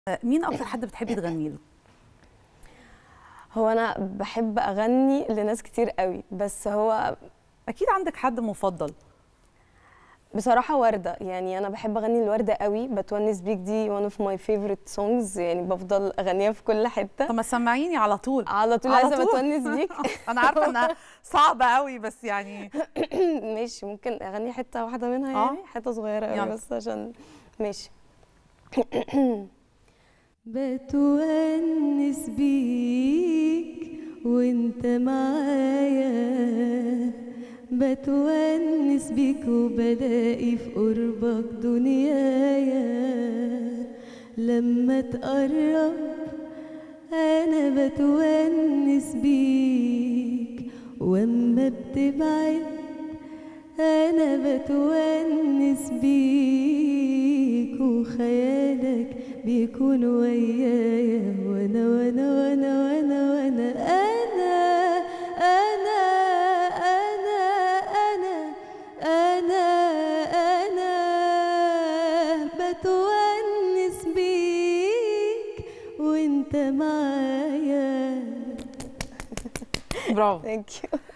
مين اكتر حد بتحبي تغني له هو انا بحب اغني لناس كتير قوي بس هو اكيد عندك حد مفضل بصراحة وردة يعني أنا بحب أغني الوردة قوي بتونس بيك دي one of my favorite songs يعني بفضل أغنيها في كل حتة طب ما سمعيني على طول على طول على عايزة طول. بتونس بيك انا عارفه انها صعبه قوي بس يعني ماشي ممكن أغني حتة واحدة منها آه. يعني حتة صغيرة يلا. قوي بس عشان ماشي بتونس بيك وانت معايا بتونس بيك وبلاقي في قربك دنيايا لما تقرب انا بتونس بيك واما بتبعد انا بتونس بيك وخيالك بيكون ويايا وانا وانا وانا وانا وانا انا انا انا انا انا انا بتونس بيك وانت معايا برافو ثانك يو